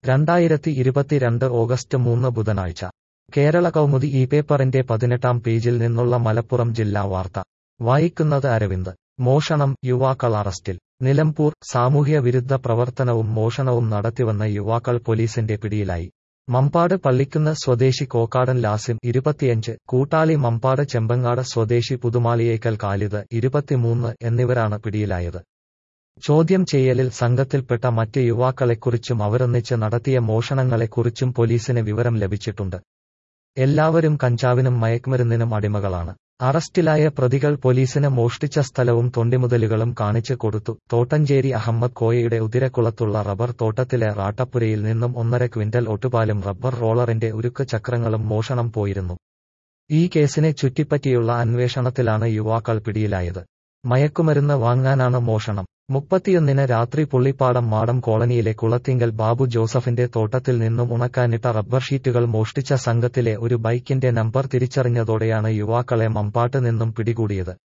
രണ്ടായിരത്തി ഇരുപത്തിരണ്ട് ഓഗസ്റ്റ് മൂന്ന് ബുധനാഴ്ച കേരള കൗമുദി ഈ പേപ്പറിന്റെ പതിനെട്ടാം പേജിൽ നിന്നുള്ള മലപ്പുറം ജില്ലാ വാർത്ത വായിക്കുന്നത് അരവിന്ദ് മോഷണം യുവാക്കൾ അറസ്റ്റിൽ നിലമ്പൂർ സാമൂഹ്യ വിരുദ്ധ പ്രവർത്തനവും മോഷണവും നടത്തിവന്ന യുവാക്കൾ പോലീസിന്റെ പിടിയിലായി മമ്പാട് പള്ളിക്കുന്ന് സ്വദേശി കോക്കാടൻ ലാസിം ഇരുപത്തിയഞ്ച് കൂട്ടാളി മമ്പാട് ചെമ്പങ്ങാട് സ്വദേശി പുതുമാളിയേക്കൽ കാലിദ് ഇരുപത്തിമൂന്ന് എന്നിവരാണ് പിടിയിലായത് ചോദ്യം ചെയ്യലിൽ സംഘത്തിൽപ്പെട്ട മറ്റ് യുവാക്കളെക്കുറിച്ചും അവരൊന്നിച്ച് നടത്തിയ മോഷണങ്ങളെക്കുറിച്ചും പോലീസിന് വിവരം ലഭിച്ചിട്ടുണ്ട് എല്ലാവരും കഞ്ചാവിനും മയക്കുമരുന്നിനും അടിമകളാണ് അറസ്റ്റിലായ പ്രതികൾ പോലീസിന് മോഷ്ടിച്ച സ്ഥലവും തൊണ്ടിമുതലുകളും കാണിച്ചു കൊടുത്തു തോട്ടഞ്ചേരി അഹമ്മദ് കോയയുടെ ഉതിരക്കുളത്തുള്ള റബ്ബർ തോട്ടത്തിലെ റാട്ടപ്പുരയിൽ നിന്നും ഒന്നര ക്വിന്റൽ ഒട്ടുപാലും റബ്ബർ റോളറിന്റെ ഉരുക്ക് ചക്രങ്ങളും മോഷണം പോയിരുന്നു ഈ കേസിനെ ചുറ്റിപ്പറ്റിയുള്ള അന്വേഷണത്തിലാണ് യുവാക്കൾ പിടിയിലായത് മയക്കുമരുന്ന് വാങ്ങാനാണ് മോഷണം മുപ്പത്തിയൊന്നിന് രാത്രി പുള്ളിപ്പാടം മാടം കോളനിയിലെ കുളത്തിങ്കൽ ബാബു ജോസഫിന്റെ തോട്ടത്തിൽ നിന്നും ഉണക്കാനിട്ട റബ്ബർ ഷീറ്റുകൾ മോഷ്ടിച്ച സംഘത്തിലെ ഒരു ബൈക്കിന്റെ നമ്പർ തിരിച്ചറിഞ്ഞതോടെയാണ് യുവാക്കളെ മമ്പാട്ട് നിന്നും പിടികൂടിയത്